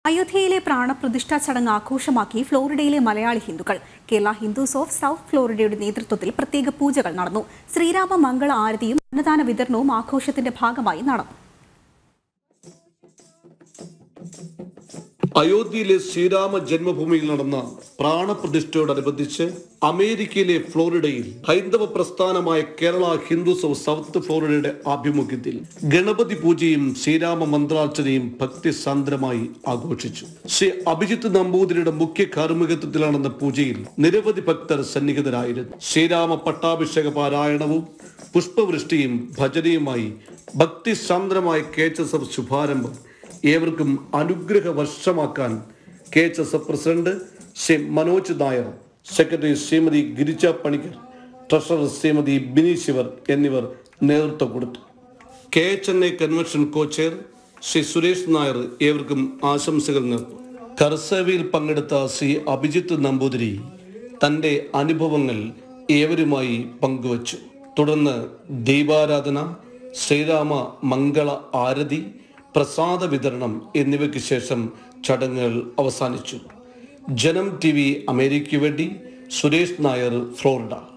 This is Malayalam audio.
അയോധ്യയിലെ പ്രാണപ്രതിഷ്ഠാ ചടങ്ങ് ആഘോഷമാക്കി ഫ്ലോറിഡയിലെ മലയാളി ഹിന്ദുക്കൾ കേരള ഹിന്ദുസ് ഓഫ് സൗത്ത് ഫ്ലോറിഡയുടെ നേതൃത്വത്തിൽ പ്രത്യേക പൂജകൾ നടന്നു ശ്രീരാമ മംഗള ആരതിയും അന്നദാന വിതരണവും ആഘോഷത്തിന്റെ ഭാഗമായി നടന്നു അയോധ്യയിലെ ശ്രീരാമ ജന്മഭൂമിയിൽ നടന്ന പ്രാണപ്രതിഷ്ഠയോടനുബന്ധിച്ച് അമേരിക്കയിലെ ഫ്ലോറിഡയിൽ ഹൈന്ദവ പ്രസ്ഥാനമായ കേരള ഹിന്ദുസ് ഓഫ് സൗത്ത് ഫ്ലോറിഡയുടെ ആഭിമുഖ്യത്തിൽ ഗണപതി പൂജയും ശ്രീരാമ മന്ത്രാർച്ചനയും ഭക്തിസാന്ദ്രമായി ആഘോഷിച്ചു ശ്രീ അഭിജിത്ത് നമ്പൂതിരിയുടെ മുഖ്യ കാർമ്മികത്വത്തിൽ നടന്ന പൂജയിൽ നിരവധി ഭക്തർ സന്നിഹിതരായിരുന്നു ശ്രീരാമ പട്ടാഭിഷേക പാരായണവും പുഷ്പവൃഷ്ടിയും ഭജനയുമായി ഭക്തിസാന്ദ്രമായ കെ എച്ച് എസ് എഫ് ശുഭാരംഭം ഏവർക്കും അനുഗ്രഹ വർഷമാക്കാൻ K H S F president Shri Manoj Nair secretary Shrimati Girija Panicker treasurer Shrimati Bini Shivar എന്നിവർ നേതൃത്വം കൊടുത്തു K H N A convention cochair Shri Suresh Nair ഏവർക്കും ആശംസകൾ നേർന്നു കർസേവയിൽ പങ്കെടുത്ത ശ്രീ അഭിജിത്ത് നമ്പൂതിരി തൻ്റെ അനുഭവങ്ങൾ ഏവരുമായി പങ്കുവച്ചു തുടർന്ന് ദീപാരാധന ശ്രീരാമ മംഗള ആരതി പ്രസാദ വിതരണം എന്നിവയ്ക്ക് ശേഷം ചടങ്ങുകൾ അവസാനിച്ചു ജനം ടി വി അമേരിക്കയ്ക്ക് വേണ്ടി സുരേഷ് നായർ ഫ്ലോറിഡ